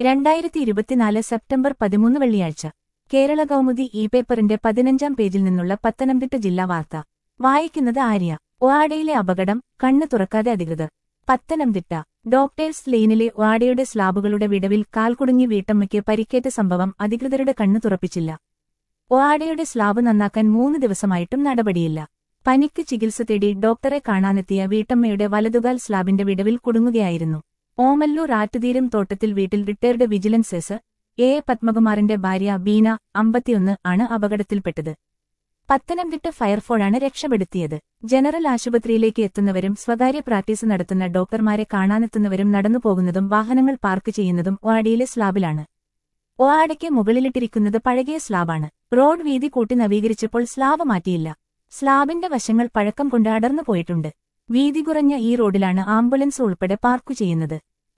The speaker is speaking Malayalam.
രണ്ടായിരത്തി ഇരുപത്തിനാല് സെപ്റ്റംബർ പതിമൂന്ന് വെള്ളിയാഴ്ച കേരള കൗമുദി ഇ പേപ്പറിന്റെ പതിനഞ്ചാം പേജിൽ നിന്നുള്ള പത്തനംതിട്ട ജില്ലാ വാർത്ത വായിക്കുന്നത് ആര്യ ഒആടയിലെ അപകടം കണ്ണു തുറക്കാതെ അധികൃതർ പത്തനംതിട്ട ഡോക്ടേഴ്സ് ലെയിനിലെ ഒആടയുടെ സ്ലാബുകളുടെ വിടവിൽ കാൽകുടുങ്ങി വീട്ടമ്മയ്ക്ക് പരിക്കേറ്റ സംഭവം അധികൃതരുടെ കണ്ണു തുറപ്പിച്ചില്ല ഒആടയുടെ സ്ലാബ് നന്നാക്കാൻ മൂന്ന് ദിവസമായിട്ടും നടപടിയില്ല പനിക്ക് ചികിത്സ തേടി ഡോക്ടറെ കാണാനെത്തിയ വീട്ടമ്മയുടെ വലതുകാൽ സ്ലാബിന്റെ വിടവിൽ കുടുങ്ങുകയായിരുന്നു ഓമല്ലൂർ ആറ്റുതീരം തോട്ടത്തിൽ വീട്ടിൽ റിട്ടയർഡ് വിജിലൻസ് എസ് എ പത്മകുമാറിന്റെ ഭാര്യ ബീന അമ്പത്തിയൊന്ന് ആണ് അപകടത്തിൽപ്പെട്ടത് പത്തനംതിട്ട ഫയർഫോഴ്സാണ് രക്ഷപ്പെടുത്തിയത് ജനറൽ ആശുപത്രിയിലേക്ക് എത്തുന്നവരും സ്വകാര്യ പ്രാക്ടീസ് നടത്തുന്ന ഡോക്ടർമാരെ കാണാനെത്തുന്നവരും നടന്നുപോകുന്നതും വാഹനങ്ങൾ പാർക്ക് ചെയ്യുന്നതും ഒആടിയിലെ സ്ലാബിലാണ് ഒആടയ്ക്ക് മുകളിലിട്ടിരിക്കുന്നത് പഴകിയ സ്ലാബാണ് റോഡ് വീതി കൂട്ടി നവീകരിച്ചപ്പോൾ സ്ലാബ് മാറ്റിയില്ല സ്ലാബിന്റെ വശങ്ങൾ പഴക്കം കൊണ്ട് അടർന്നു പോയിട്ടുണ്ട് വീതി കുറഞ്ഞ ഈ റോഡിലാണ് ആംബുലൻസ് ഉൾപ്പെടെ പാർക്കു ചെയ്യുന്നത്